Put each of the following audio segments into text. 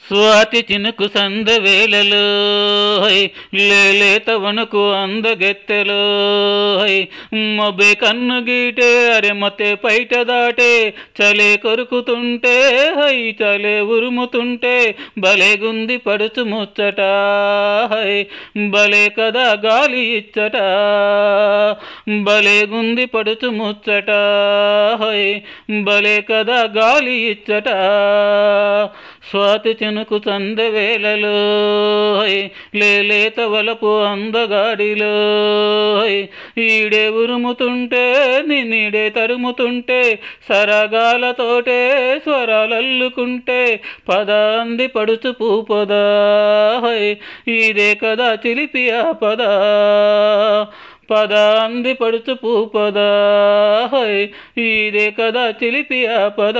స్వాతి చినుకు సంద వేళలో హై, లేలేత వణుకు అందగెత్తెలో హై, మొబ్బే కన్ను గీటే అరె మొతే పైట దాటే చలే కొరుకుతుంటే హై చలే ఉరుముతుంటే భలే గుంది పడుచు ముచ్చట హై భలే కదా గాలి ఇచ్చట భలే గుంది పడుచు ముచ్చట హై భలే కదా గాలి ఇచ్చట స్వాతి చెనుకు చందవేలలో హై, లేలేత వలపు అందగాడిలో హై, ఈడే ఉరుముతుంటే నిన్నీడే తరుముతుంటే సరగాలతోటే స్వరాలల్లుకుంటే పద అంది పడుచు పూపదా హై ఇదే కదా చిలిపి ఆ పద పద అంది పడుచు పూపదా హై ఇదే కదా చిలిపి ఆ పద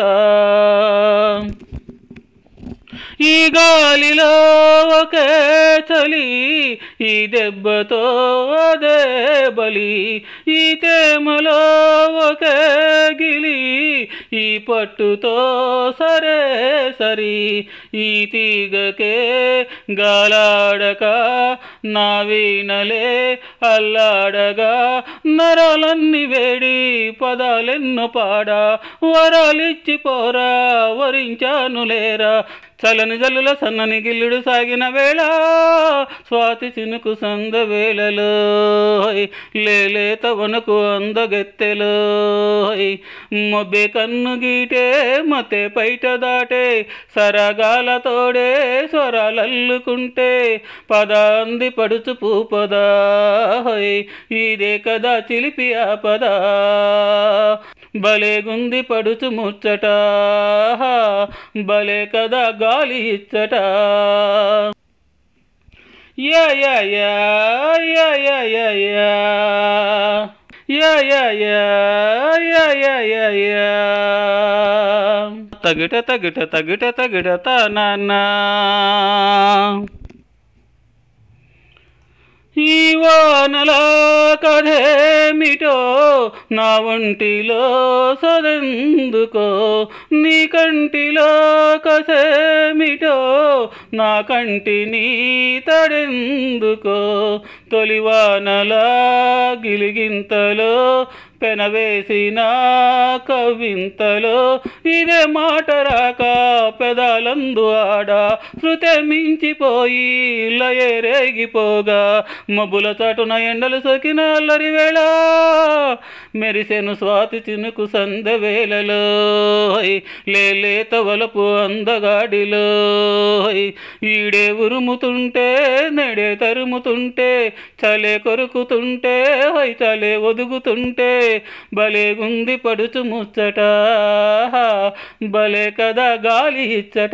ఈ గాలిలో ఒకే చలి ఈ దెబ్బతో అదే బలి ఈ తేమలో ఒకే గిలి ఈ పట్టుతో సరే సరి ఈ తీగకే గాలాడక నా వీణలే అల్లాడగా నరాలన్నీ వేడి పదాలెన్నో పాడా వరాలిచ్చి పోరా వరించాను లేరా చలని జల్లుల సన్నని గిల్లుడు సాగిన వేళ స్వాతి చినుకు సంద వేళలో హై, లేలేత వనకు అందగెత్తెలో హై, మొబ్బే కన్ను గీటే మతే పైట దాటే సరగాలతోడే స్వరాలల్లుకుంటే పద అంది పడుచు పూపదా హై, ఇదే కదా చిలిపి ఆ పదా భలే గుంది పడుచు ముచ్చట భలే కదా గాలి ఇచ్చట యా యా యా యా యా యా యా యా యా యా యా యా యా యా తగిట తగిట తగిట తగిట తానా ఈ వానల కథేమిటో నా ఒంటిలో సదెందుకో నీ కంటిలో కసేమిటో నా కంటిని తడెందుకో తొలి వానల గిలిగింతలో పెనవేసిన కవింతలో ఇదే మాట రాక పెదాలందు ఆడ శృతే మించిపోయి లయే రేగిపోగా మబ్బుల చాటున ఎండలు సోకిన అల్లరి వేళ మెరిసెను స్వాతి చినుకు సంద వేళలో హై, లేలేత వలపు అందగాడిలో హై, ఈడే ఉరుముతుంటే నెడే తరుముతుంటే చలే కొరుకుతుంటే హై చలే ఒదుగుతుంటే భలే గుంది పడుచు ముచ్చట భలే కదా గాలి ఇచ్చట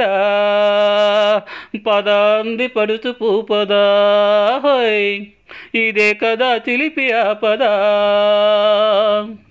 పదాంది పడుచు పూపదా హై ఇదే కదా చిలిపి ఆ పదా